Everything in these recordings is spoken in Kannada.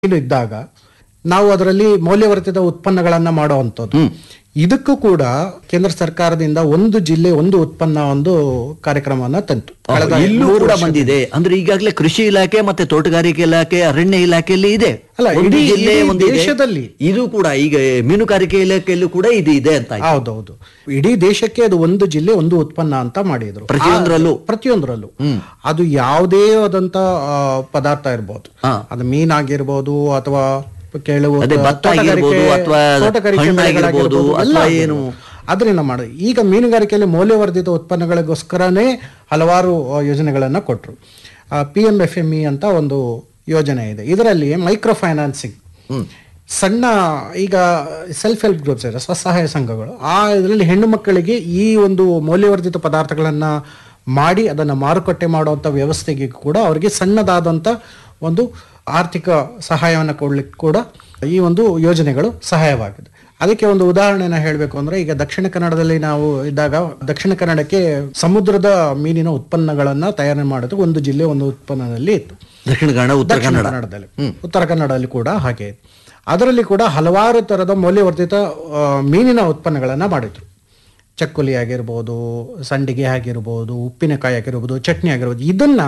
ಮೀನು ಇದ್ದಾಗ ನಾವು ಅದರಲ್ಲಿ ಮೌಲ್ಯವರ್ಧಿತ ಉತ್ಪನ್ನಗಳನ್ನ ಮಾಡುವಂಥದ್ದು ಇದಕ್ಕೂ ಕೂಡ ಕೇಂದ್ರ ಸರ್ಕಾರದಿಂದ ಒಂದು ಜಿಲ್ಲೆ ಒಂದು ಉತ್ಪನ್ನ ಒಂದು ಕಾರ್ಯಕ್ರಮವನ್ನ ತಂತು ಕಳೆದ ಇಲ್ಲೂ ಮೂರು ಕೂಡ ವರ್ಷ- ಬಂದಿದೆ ಅಂದ್ರೆ ಈಗಾಗಲೇ ಕೃಷಿ ಇಲಾಖೆ ಮತ್ತೆ ತೋಟಗಾರಿಕೆ ಇಲಾಖೆ ಅರಣ್ಯ ಇಲಾಖೆಯಲ್ಲಿ ಇದೆ ಅಲ್ಲ, ಒಂದು ಇಡೀ- ಜಿಲ್ಲೆ ಇಡೀ ಒಂದು ಇದೆ. ದೇಶದಲ್ಲಿ. ಇದು ಕೂಡ ಈಗ ಮೀನುಗಾರಿಕೆ ಇಲಾಖೆಯಲ್ಲೂ ಕೂಡ ಇದು ಇದೆ ಅಂತ ಆಯ್ತು. ಹೌದೌದು ಇಡೀ ದೇಶಕ್ಕೆ ಅದು ಒಂದು ಜಿಲ್ಲೆ ಒಂದು ಉತ್ಪನ್ನ ಅಂತ ಮಾಡಿದ್ರು ಪ್ರತಿಯೊಂದರಲ್ಲೂ? ಆ- ಪ್ರತಿಯೊಂದರಲ್ಲೂ ಅದು ಯಾವುದೇ ಆದಂತ ಆ, ಪದಾರ್ಥ ಇರ್ಬೋದು ಹಾ. ಅದು ಮೀನಾಗಿರ್ಬೋದು ಅಥವಾ ಕೆಲವು ಅದೇ ಭತ್ತ ಆಗಿರ್ಬೋದು, ಅಥವಾ ತೋಟಗಾರಿಕೆ ಹಣ್ಣಾಗಿರ್ಬೋದು, ಬೆಳೆಗಳಾಗಿರ್ಬೋದು, ಎಲ್ಲ ಅಥವಾ ಏನು? ಅದರಿಂದ ಮಾಡಿ ಈಗ ಮೀನುಗಾರಿಕೆಯಲ್ಲಿ ಮೌಲ್ಯವರ್ಧಿತ ಉತ್ಪನ್ನಗಳಿಗೋಸ್ಕರನೇ ಹಲವಾರು ಆ, ಯೋಜನೆಗಳನ್ನ ಕೊಟ್ಟರು P M F M E ಅಂತ ಒಂದು ಯೋಜನೆ ಇದೆ ಇದರಲ್ಲಿ ಮೈಕ್ರೋ ಫೈನಾನ್ಸಿಂಗ್ ಸಣ್ಣ ಈಗ ಸೆಲ್ಫ್ ಹೆಲ್ಪ್ ಗ್ರೂಪ್ಸ್ ಇದೆ ಸ್ವಸಹಾಯ ಸಂಘಗಳು ಆ ಇದರಲ್ಲಿ ಹೆಣ್ಣು ಮಕ್ಕಳಿಗೆ ಈ ಒಂದು ಮೌಲ್ಯವರ್ಧಿತ ಪದಾರ್ಥಗಳನ್ನ ಮಾಡಿ ಅದನ್ನು ಮಾರುಕಟ್ಟೆ ಮಾಡುವಂಥ ವ್ಯವಸ್ಥೆಗೆ ಕೂಡ ಅವರಿಗೆ ಸಣ್ಣದಾದಂಥ ಒಂದು ಆರ್ಥಿಕ ಸಹಾಯವನ್ನು ಕೊಡ್ಲಿಕ್ಕೆ ಕೂಡ ಈ ಒಂದು ಯೋಜನೆಗಳು ಸಹಾಯವಾಗಿದೆ ಅದಕ್ಕೆ ಒಂದು ಉದಾಹರಣೆನ ಹೇಳಬೇಕು ಅಂದ್ರೆ ಈಗ ದಕ್ಷಿಣ ಕನ್ನಡದಲ್ಲಿ ನಾವು ಇದ್ದಾಗ ದಕ್ಷಿಣ ಕನ್ನಡಕ್ಕೆ ಸಮುದ್ರದ ಮೀನಿನ ಉತ್ಪನ್ನಗಳನ್ನ ತಯಾರಿ ಮಾಡೋದು ಒಂದು ಜಿಲ್ಲೆ ಒಂದು ಉತ್ಪನ್ನದಲ್ಲಿ ಇತ್ತು ದಕ್ಷಿಣ ಕನ್ನಡ ಉತ್ತರ ದಕ್ಷಿಣ ಕನ್ನಡ ಕನ್ನಡದಲ್ಲಿ ಉತ್ತರ ಕನ್ನಡದಲ್ಲಿ ಕೂಡ ಹಾಗೆ ಇದೆ. ಅದರಲ್ಲಿ ಕೂಡ ಹಲವಾರು ತರದ ಮೌಲ್ಯವರ್ಧಿತ ಆ, ಮೀನಿನ ಉತ್ಪನ್ನಗಳನ್ನ ಮಾಡಿದ್ರು ಚಕ್ಕುಲಿ ಆಗಿರ್ಬೋದು ಸಂಡಿಗೆ ಆಗಿರ್ಬೋದು ಉಪ್ಪಿನಕಾಯಿ ಆಗಿರ್ಬೋದು ಚಟ್ನಿ ಆಗಿರ್ಬೋದು ಇದನ್ನ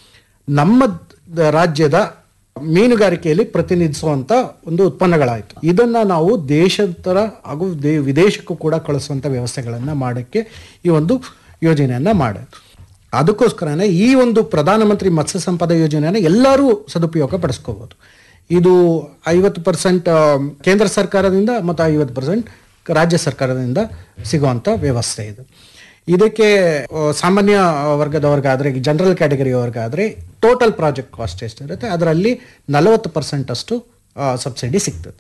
ನಮ್ಮ ದ- ರಾಜ್ಯದ ಮೀನುಗಾರಿಕೆಯಲ್ಲಿ ಪ್ರತಿನಿಧಿಸುವಂತ ಒಂದು ಉತ್ಪನ್ನಗಳಾಯಿತು ಇದನ್ನ ನಾವು ದೇಶದ ಹಾಗೂ ದೇ- ವಿದೇಶಕ್ಕೂ ಕೂಡ ಕಳಿಸುವಂತ ವ್ಯವಸ್ಥೆಗಳನ್ನ ಮಾಡಕ್ಕೆ ಈ ಒಂದು ಯೋಜನೆಯನ್ನ ಮಾಡಿದ್ರು ಅದಕ್ಕೋಸ್ಕರನೇ ಈ ಒಂದು ಪ್ರಧಾನಮಂತ್ರಿ ಮತ್ಸ್ಯ ಸಂಪದ ಯೋಜನೆಯನ್ನು ಎಲ್ಲರೂ ಸದುಪಯೋಗ ಪಡಿಸ್ಕೋಬಹುದು ಇದು ಐವತ್ತು ಪರ್ಸೆಂಟ್ ಕೇಂದ್ರ ಸರ್ಕಾರದಿಂದ ಮತ್ತು ಐವತ್ತು ಪರ್ಸೆಂಟ್ ರಾಜ್ಯ ಸರ್ಕಾರದಿಂದ ಸಿಗುವಂಥ ವ್ಯವಸ್ಥೆ ಇದು ಇದಕ್ಕೆ ಆ, ಸಾಮಾನ್ಯ ವರ್ಗದವ್ರಿಗಾದ್ರೆ ಜನರಲ್ ಕ್ಯಾಟಗರಿಯವ್ರಿಗಾದ್ರೆ ಟೋಟಲ್ ಪ್ರಾಜೆಕ್ಟ್ ಕಾಸ್ಟ್ ಎಷ್ಟಿರುತ್ತೆ ಅದರಲ್ಲಿ ನಲವತ್ತು ಪರ್ಸೆಂಟ್ ಅಷ್ಟು ಸಬ್ಸಿಡಿ ಸಿಗ್ತದೆ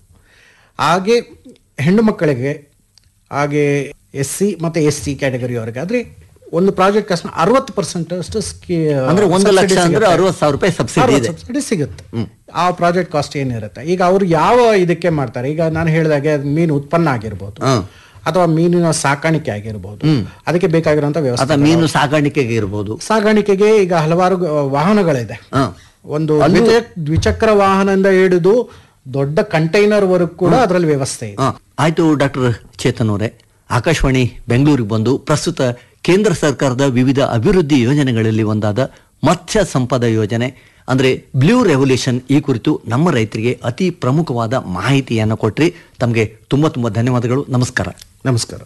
ಹಾಗೆ ಹೆಣ್ಣು ಮಕ್ಕಳಿಗೆ ಹಾಗೆ ಎಸ್ ಸಿ ಮತ್ತು ಎಸ್ ಸಿ ಕ್ಯಾಟಗರಿಯವರಿಗಾದ್ರೆ ಒಂದು ಪ್ರಾಜೆಕ್ಟ್ ಕಾಸ್ಟ್ ಅರವತ್ತು ಪರ್ಸೆಂಟ್ ಅಷ್ಟು ಸ್ಕೀ- ಅಂದ್ರೆ ಒಂದು subsidy ಲಕ್ಷ ಅಂದ್ರೆ ಸಿಗುತ್ತೆ. ಅರವತ್ತು ಸಾವಿರ ರೂಪಾಯಿ ಸಬ್ಸಿಡಿ ಅರವತ್ತು ಇದೆ ಸಬ್ಸಿಡಿ ಸಿಗುತ್ತೆ ಆ ಪ್ರಾಜೆಕ್ಟ್ ಕಾಸ್ಟ್ ಏನಿರುತ್ತೆ ಈಗ ಅವರು ಯಾವ ಇದಕ್ಕೆ ಮಾಡ್ತಾರೆ ಈಗ ನಾನು ಹೇಳಿದಾಗೆ ಅದು ಮೀನು ಉತ್ಪನ್ನ ಆಗಿರ್ಬೋದು ಹ. ಅಥವಾ ಮೀನಿನ ಸಾಕಾಣಿಕೆ ಆಗಿರ್ಬೋದು ಅದಕ್ಕೆ ಬೇಕಾಗಿರುವಂತ ವ್ಯವಸ್ಥೆ ಅಥವಾ ಮೀನು ಸಾಕಾಣಿಕೆಗೆ ಇರ್ಬೋದು ಸಾಗಾಣಿಕೆಗೆ ಈಗ ಹಲವಾರು ಗ- ವಾಹನಗಳಿದೆ ಹ. ಒಂದು ದ್ವಿಚ- ದ್ವಿಚಕ್ರ ವಾಹನದಿಂದ ಹಿಡಿದು ದೊಡ್ಡ ಕಂಟೈನರ್ ವರೆಗೂ ಕೂಡ ಅದರಲ್ಲಿ ವ್ಯವಸ್ಥೆ ಇದೆ ಹ. ಆಯ್ತು ಡಾಕ್ಟರ್ ಚೇತನ್ ಅವರೇ ಆಕಾಶವಾಣಿ ಬೆಂಗಳೂರಿಗೆ ಬಂದು ಪ್ರಸ್ತುತ ಕೇಂದ್ರ ಸರ್ಕಾರದ ವಿವಿಧ ಅಭಿವೃದ್ಧಿ ಯೋಜನೆಗಳಲ್ಲಿ ಒಂದಾದ ಮತ್ಸ್ಯ ಸಂಪದ ಯೋಜನೆ ಅಂದ್ರೆ ಬ್ಲೂ ರೆವಲ್ಯೂಷನ್ ಈ ಕುರಿತು ನಮ್ಮ ರೈತರಿಗೆ ಅತಿ ಪ್ರಮುಖವಾದ ಮಾಹಿತಿಯನ್ನು ಕೊಟ್ರಿ ತಮಗೆ ತುಂಬಾ ತುಂಬಾ ಧನ್ಯವಾದಗಳು ನಮಸ್ಕಾರ ನಮಸ್ಕಾರ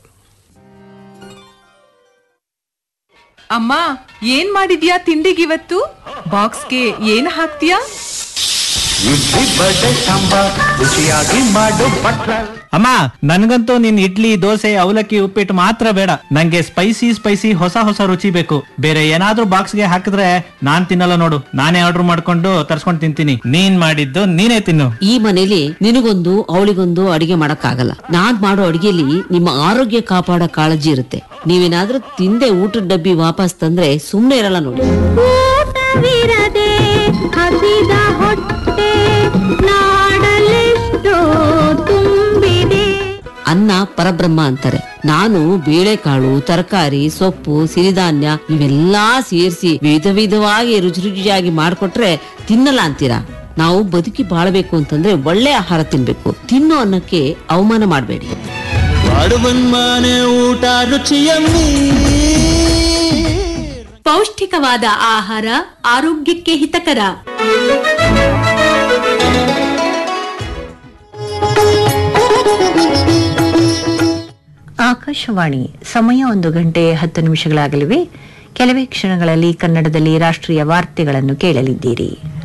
ಅಮ್ಮ ಏನ್ ಮಾಡಿದ್ಯಾ ತಿಂಡಿಗಿವತ್ತು ಬಾಕ್ಸ್ಗೆ ಏನ್ ಹಾಕ್ತೀಯಾ ಅಮ್ಮ ನನ್ಗಂತೂ ನಿನ್ ಇಡ್ಲಿ ದೋಸೆ ಅವಲಕ್ಕಿ ಉಪ್ಪಿಟ್ಟು ಮಾತ್ರ ಬೇಡ ನಂಗೆ ಸ್ಪೈಸಿ ಸ್ಪೈಸಿ ಹೊಸ ಹೊಸ ರುಚಿ ಬೇಕು ಬೇರೆ ಏನಾದ್ರೂ ಬಾಕ್ಸ್ಗೆ ಹಾಕಿದ್ರೆ ನಾನ್ ತಿನ್ನಲ್ಲ ನೋಡು ನಾನೇ ಆರ್ಡರ್ ಮಾಡ್ಕೊಂಡು ತರ್ಸ್ಕೊಂಡು ತಿಂತೀನಿ ನೀನ್ ಮಾಡಿದ್ದು ನೀನೇ ತಿನ್ನು ಈ ಮನೇಲಿ ನಿನಗೊಂದು ಅವಳಿಗೊಂದು ಅಡಿಗೆ ಮಾಡಕ್ಕಾಗಲ್ಲ ನಾನ್ ಮಾಡೋ ಅಡಿಗೆಲಿ ನಿಮ್ಮ ಆರೋಗ್ಯ ಕಾಪಾಡೋ ಕಾಳಜಿ ಇರುತ್ತೆ ನೀವೇನಾದ್ರೂ ತಿಂದೆ ಊಟದ ಡಬ್ಬಿ ವಾಪಸ್ ತಂದ್ರೆ ಸುಮ್ನೆ ಇರಲ್ಲ ನೋಡಿ ಊಟವಿರದೆ ಹಸಿದ ಹೊಟ್ಟೆ ನಾಡಲೆಷ್ಟೋ ತುಂಬಿದೆ ಅನ್ನ ಪರಬ್ರಹ್ಮ ಅಂತಾರೆ ನಾನು ಬೇಳೆಕಾಳು ತರಕಾರಿ ಸೊಪ್ಪು ಸಿರಿಧಾನ್ಯ ಇವೆಲ್ಲಾ ಸೇರಿಸಿ ವಿಧ ವಿಧವಾಗಿ ರುಚಿ ರುಚಿಯಾಗಿ ಮಾಡ್ಕೊಟ್ರೆ ತಿನ್ನಲ್ಲ ಅಂತೀರಾ ನಾವು ಬದುಕಿ ಬಾಳ್ಬೇಕು ಅಂತಂದ್ರೆ ಒಳ್ಳೆ ಆಹಾರ ತಿನ್ಬೇಕು ತಿನ್ನೋ ಅನ್ನಕ್ಕೆ ಅವಮಾನ ಮಾಡಬೇಡಿ ಪೌಷ್ಟಿಕವಾದ ಆಹಾರ ಆರೋಗ್ಯಕ್ಕೆ ಹಿತಕರ ಆಕಾಶವಾಣಿ ಸಮಯ ಒಂದು ಗಂಟೆ ಹತ್ತು ನಿಮಿಷಗಳಾಗಲಿವೆ ಕೆಲವೇ ಕ್ಷಣಗಳಲ್ಲಿ ಕನ್ನಡದಲ್ಲಿ ರಾಷ್ಟ್ರೀಯ ವಾರ್ತೆಗಳನ್ನು ಕೇಳಲಿದ್ದೀರಿ